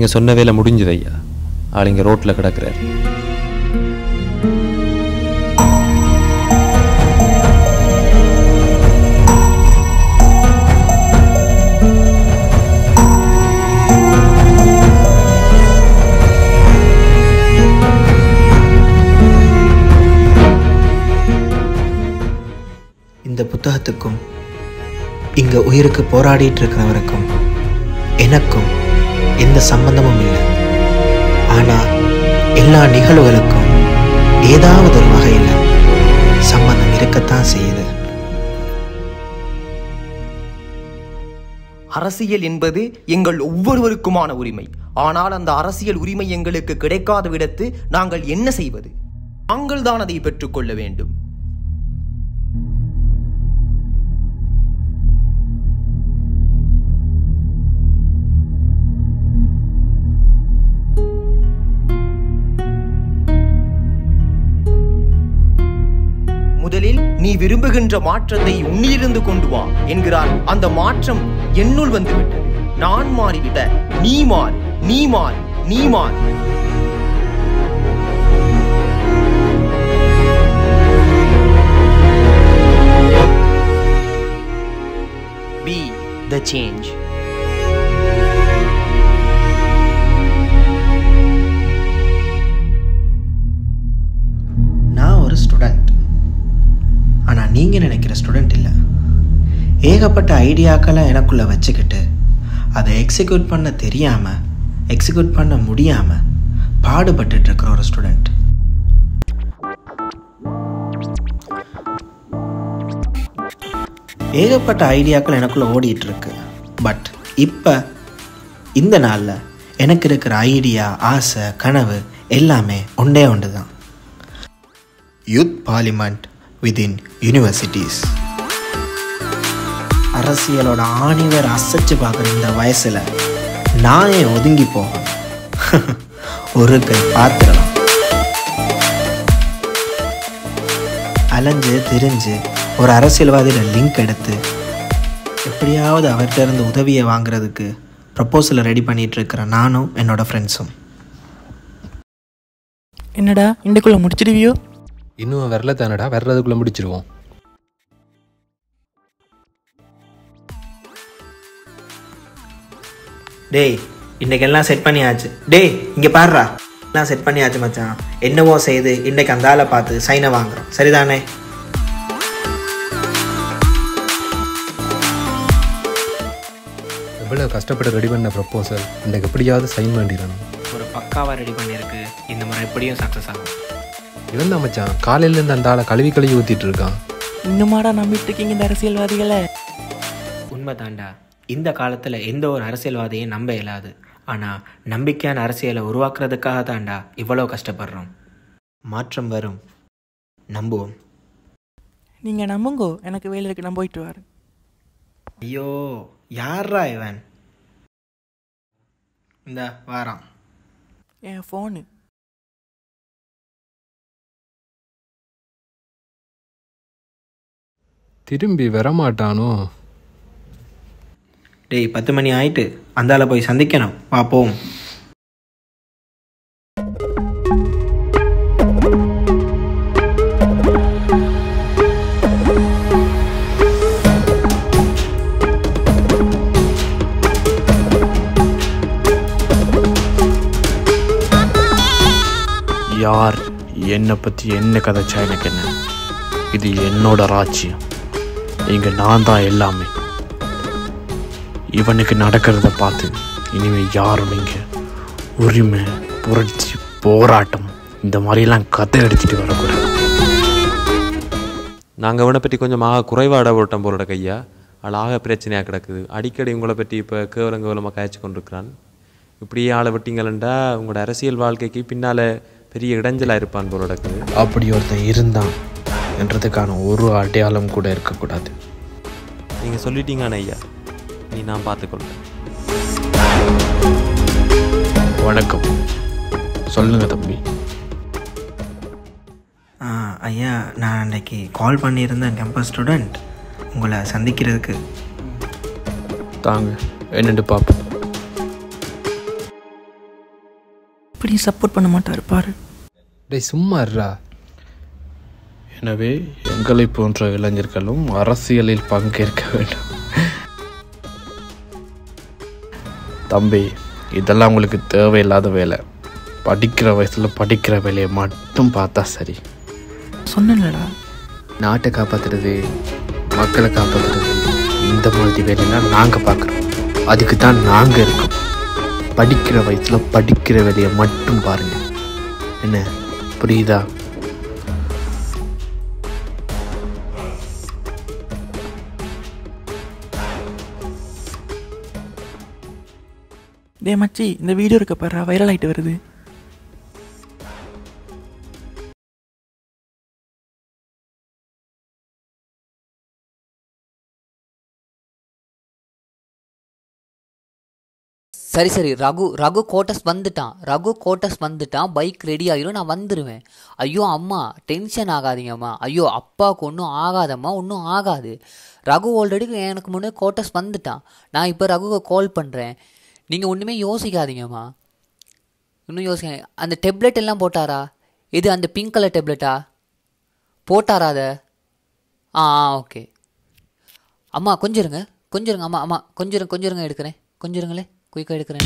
நீங்கள் சொன்ன வேலை முடிஞ்சது ஐயா ஆள் இங்கே ரோட்டில் கிடக்குறார் இந்த புத்தகத்துக்கும் இங்க உயிருக்கு போராடிட்டு இருக்கிறவருக்கும் எனக்கும் எந்த சம்பந்தமும் இல்லை ஆனா எல்லா நிகழ்வுகளுக்கும் ஏதாவது ஒரு வகையில் சம்பந்தம் இருக்கத்தான் செய்யுது அரசியல் என்பது எங்கள் ஒவ்வொருவருக்குமான உரிமை ஆனால் அந்த அரசியல் உரிமை எங்களுக்கு கிடைக்காத விடத்து நாங்கள் என்ன செய்வது நாங்கள் தான் அதை பெற்றுக்கொள்ள வேண்டும் முதலில் நீ விரும்புகின்ற மாற்றத்தை உன்னிலிருந்து கொண்டு வா என்கிறார் அந்த மாற்றம் என்னுள் வந்துவிட்டது நான் மாறிவிட்ட நீ மாறு நீ மாறு நீ மாறு Be the change. நான் ஒரு ஸ்டூடெண்ட் ஆனால் நீங்கள் நினைக்கிற ஸ்டூடெண்ட் இல்லை ஏகப்பட்ட ஐடியாக்களை எனக்குள்ளே வச்சுக்கிட்டு அதை எக்ஸிக்யூட் பண்ண தெரியாமல் எக்ஸிக்யூட் பண்ண முடியாமல் பாடுபட்டுட்டு இருக்கிற ஒரு ஸ்டூடெண்ட் ஏகப்பட்ட ஐடியாக்கள் எனக்குள்ளே ஓடிட்டு இருக்கு பட் இப்போ இந்த நாளில் எனக்கு இருக்கிற ஐடியா ஆசை கனவு எல்லாமே ஒன்றே ஒன்று தான் யூத் பார்லிமெண்ட் விதின் யூனிவர்சிட்டிஸ் அரசியலோட ஆணிவர் அசைச்சு பார்க்குற இந்த வயசில் நான் ஏன் ஒதுங்கி போகணும் ஒரு கை பார்த்துடலாம் அலைஞ்சு திரிஞ்சு ஒரு அரசியல்வாதியோட லிங்க் எடுத்து எப்படியாவது அவர்கிட்ட இருந்து உதவியை வாங்குறதுக்கு ப்ரப்போசலை ரெடி பண்ணிட்டு இருக்கிற நானும் என்னோட ஃப்ரெண்ட்ஸும் என்னடா இண்டுக்குள்ள முடிச்சிடுவியோ இன்னும் வரல தானடா வர்றதுக்குள்ளே முடிச்சிருவோம் டேய் இன்னைக்கு எல்லாம் செட் பண்ணியாச்சு டேய் இங்கே பாருடா எல்லாம் செட் பண்ணியாச்சு மச்சான் என்னவோ செய்து இன்னைக்கு அந்த ஆளை பார்த்து சைனை வாங்குறோம் சரிதானே எவ்வளோ கஷ்டப்பட்டு ரெடி பண்ண ப்ரப்போசல் இன்றைக்கு எப்படியாவது சைன் பண்ணிடணும் ஒரு பக்காவாக ரெடி பண்ணியிருக்கு இந்த முறை எப்படியும் சக்ஸஸ் ஆகும் இவன் தான் மச்சான் காலையிலேருந்து அந்த ஆளை கழுவி கழுவி ஊற்றிட்டு இருக்கான் இன்னுமாடா நம்பிட்டு இருக்கீங்க இந்த அரசியல்வாதிகளை உண்மை தாண்டா இந்த காலத்தில் எந்த ஒரு அரசியல்வாதியும் நம்ப இயலாது ஆனால் நம்பிக்கையான அரசியலை உருவாக்குறதுக்காக தாண்டா இவ்வளோ கஷ்டப்படுறோம் மாற்றம் வரும் நம்புவோம் நீங்க நம்புங்கோ எனக்கு வேலை இருக்கு நான் போயிட்டு வரேன் ஐயோ யாரா இவன் இந்த வாரான் என் ஃபோனு திரும்பி வரமாட்டானோ டேய் பத்து மணி ஆயிட்டு அந்த ஆளை போய் சந்திக்கணும் பார்ப்போம் யார் என்னை பற்றி என்ன கதைச்சா எனக்கு என்ன இது என்னோட ராஜ்யம் இங்க நான் தான் எல்லாமே இவனுக்கு நடக்கிறத பார்த்து இனிமே யாரும் இங்க உரிமை புரட்சி போராட்டம் இந்த மாதிரிலாம் கதை எடுத்துட்டு வரக்கூடாது நாங்கள் இவனை பற்றி கொஞ்சம் ஆக குறைவாக இடப்பட்டோம் போலோட கையா ஆள் ஆக பிரச்சனையாக கிடக்குது அடிக்கடி உங்களை பற்றி இப்போ கேவலம் கேவலமாக காய்ச்சி கொண்டிருக்கிறான் இப்படியே ஆளை விட்டீங்களா உங்களோட அரசியல் வாழ்க்கைக்கு பின்னால் பெரிய இடைஞ்சலாக இருப்பான் போல கிடக்குது அப்படி ஒருத்தன் இருந்தான் என்றதுக்கான ஒரு அடையாளம் கூட இருக்கக்கூடாது நீங்கள் சொல்லிட்டீங்கண்ணா ஐயா நீ நான் பார்த்துக்கொள்கிறேன் வணக்கம் சொல்லுங்க தம்பி ஆ, ஐயா நான் அன்னைக்கு கால் பண்ணியிருந்தேன் கேம்பஸ் ஸ்டூடெண்ட் உங்களை சந்திக்கிறதுக்கு தாங்க என்னென்று பார்ப்போம் எப்படியும் சப்போர்ட் பண்ண மாட்டார் பாரு டேய் சும்மா இருடா எனவே எங்களை போன்ற இளைஞர்களும் அரசியலில் பங்கேற்க வேண்டும் தம்பி இதெல்லாம் உங்களுக்கு தேவையில்லாத வேலை படிக்கிற வயசில் படிக்கிற வேலையை மட்டும் பார்த்தா சரி சொன்னேன்லடா நாட்டை காப்பாற்றுறது மக்களை காப்பாற்றுறது இந்த மாதிரி வேலையெல்லாம் நாங்கள் பார்க்குறோம் அதுக்கு தான் நாங்கள் இருக்கோம் படிக்கிற வயசில் படிக்கிற வேலையை மட்டும் பாருங்கள் என்ன புரியுதா டே மச்சி இந்த வீடியோ இருக்க பாரு வைரல் ஆகிட்டு வருது சரி சரி ரகு ரகு கோட்டஸ் வந்துட்டான் ரகு கோட்டஸ் வந்துட்டான் பைக் ரெடி ஆகிரும் நான் வந்துடுவேன் ஐயோ அம்மா டென்ஷன் ஆகாதீங்கம்மா ஐயோ அப்பாவுக்கு ஒன்றும் ஆகாதம்மா ஒன்றும் ஆகாது ரகு ஆல்ரெடி எனக்கு முன்னே கோட்டஸ் வந்துட்டான் நான் இப்போ ரகுவை கால் பண்ணுறேன் நீங்கள் ஒன்றுமே யோசிக்காதீங்கம்மா இன்னும் யோசிக்க அந்த டெப்லெட் எல்லாம் போட்டாரா இது அந்த பிங்க் கலர் டெப்லெட்டா போட்டாரா அதை ஆ ஆ ஓகே அம்மா கொஞ்சம் இருங்க கொஞ்சம் இருங்க அம்மா அம்மா கொஞ்சம் இருங்க கொஞ்சம் இருங்க எடுக்கிறேன் கொஞ்சம் இருங்களே குயிக்காக எடுக்கிறேன்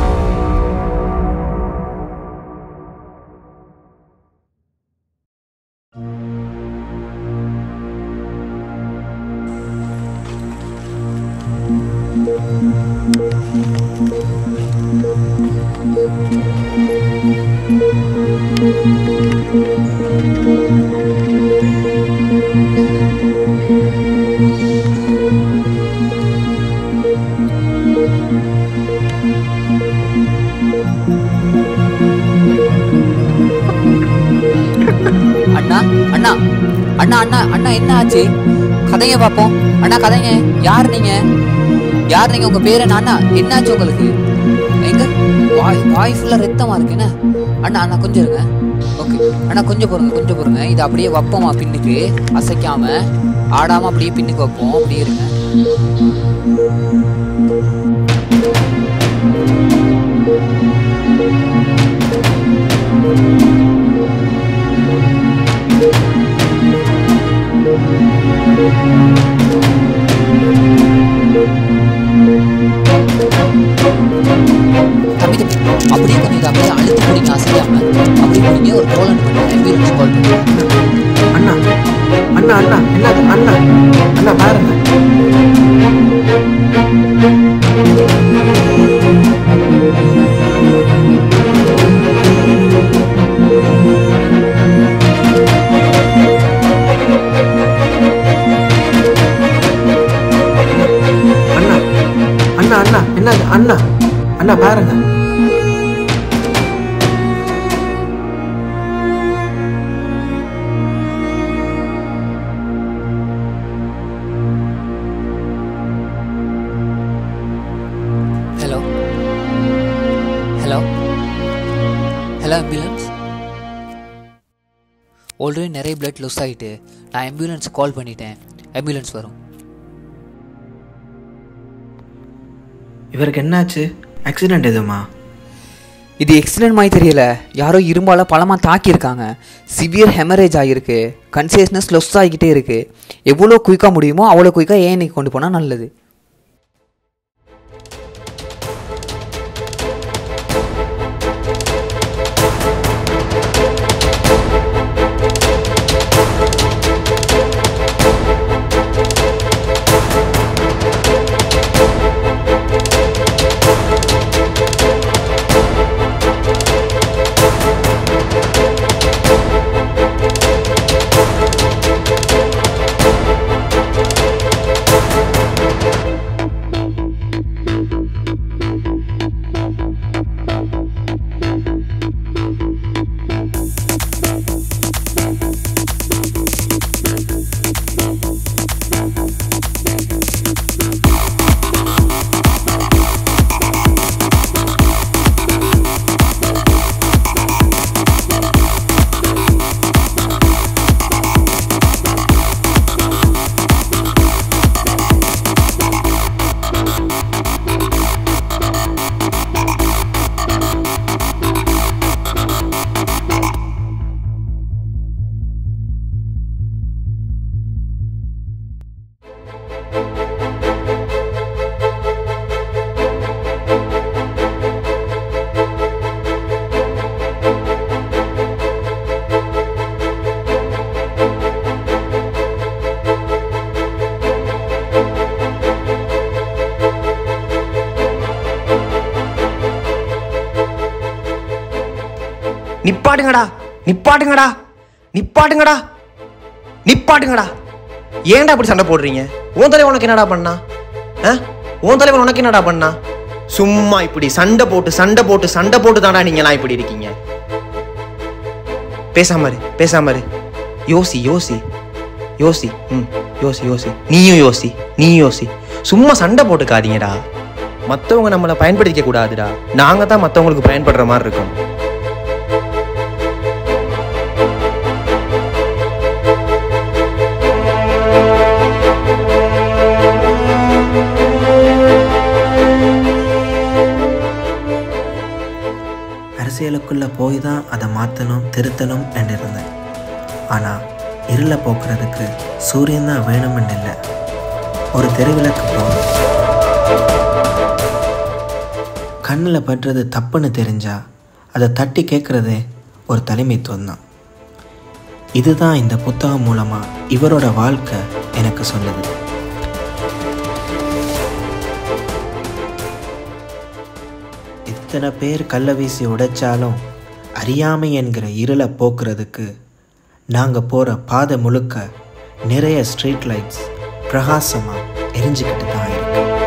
அண்ணா அண்ணா அண்ணா அண்ணா அண்ணா என்ன ஆச்சு கதைங்க பார்ப்போம் அண்ணா கதைங்க யார் நீங்க யார் நீங்க உங்க பேர் என்ன அண்ணா என்னாச்சு உங்களுக்கு எங்க வாய் வாய் ஃபுல்லா ரத்தமா இருக்கு என்ன அண்ணா அண்ணா கொஞ்சம் இருங்க ஓகே அண்ணா கொஞ்சம் பொறுங்க கொஞ்சம் பொறுங்க இதை அப்படியே வைப்போமா பின்னுக்கு அசைக்காம ஆடாம அப்படியே பின்னுக்கு வைப்போம் அப்படியே இருங்க தம்பி தம்பி அப்படியே கொஞ்சம் இதை அப்படியே அழுத்தி பிடிங்க அசையாம அப்படியே பிடிங்க ஒரு கோலன் பண்ணி ஆம்புலன்ஸ் கால் பண்ணுங்க அண்ணா அண்ணா அண்ணா என்னது அண்ணா அண்ணா பாருங்க அண்ணா அண்ணா அண்ணா என்னது அண்ணா அண்ணா பாருங்க hello hello hello ambulance already நிறைய பிளட் லாஸ் ஆகிட்டு நான் ஆம்புலன்ஸ் கால் பண்ணிட்டேன் ஆம்புலன்ஸ் வரும் இவருக்கு என்னாச்சு ஆக்சிடென்ட் எதுமா இது எக்ஸிடென்ட் மாதிரி தெரியல யாரோ இரும்பால பழமாக தாக்கியிருக்காங்க சிவியர் ஹெமரேஜ் ஆகியிருக்கு கன்சியஸ்னஸ் லொஸ் ஆகிக்கிட்டே இருக்கு எவ்வளோ குயிக்காக முடியுமோ அவ்வளோ குயிக்காக ஏஎன்ஐக்கு கொண்டு போனால் நல்லது நிப்பாட்டுங்கடா நிப்பாட்டுங்கடா நிப்பாட்டுங்கடா நிப்பாட்டுங்கடா ஏன்டா இப்படி சண்டை போடுறீங்க உன் தலைவன் உனக்கு என்னடா பண்ணா ஆ? உன் தலைவன் உனக்கு என்னடா பண்ணா சும்மா இப்படி சண்டை போட்டு சண்டை போட்டு சண்டை போட்டு தான்டா நீங்களாம் இப்படி இருக்கீங்க பேசாம இரு பேசாம இரு யோசி யோசி யோசி ம் யோசி யோசி நீயும் யோசி நீயும் யோசி சும்மா சண்டை போட்டுக்காதீங்கடா மற்றவங்க நம்மளை பயன்படுத்திக்க கூடாதுடா நாங்க தான் மற்றவங்களுக்கு பயன்படுற மாதிரி இருக்கோம் அரசியலுக்குள்ளே போய் தான் அதை மாற்றணும் திருத்தணும் என்று இருந்தேன் ஆனால் இருளை போக்குறதுக்கு சூரியன் தான் வேணும்னு இல்லை ஒரு தெருவிளக்கு போதும் கண்ணில் படுறது தப்புன்னு தெரிஞ்சா அதை தட்டி கேட்குறதே ஒரு தலைமைத்துவம் தான் இதுதான் இந்த புத்தகம் மூலமாக இவரோட வாழ்க்கை எனக்கு சொல்லுது இத்தனை பேர் கள்ள வீசி உடைச்சாலும் அறியாமை என்கிற இருளை போக்குறதுக்கு நாங்கள் போகிற பாதை முழுக்க நிறைய ஸ்ட்ரீட் லைட்ஸ் பிரகாசமாக எரிஞ்சுக்கிட்டு தான் இருக்கு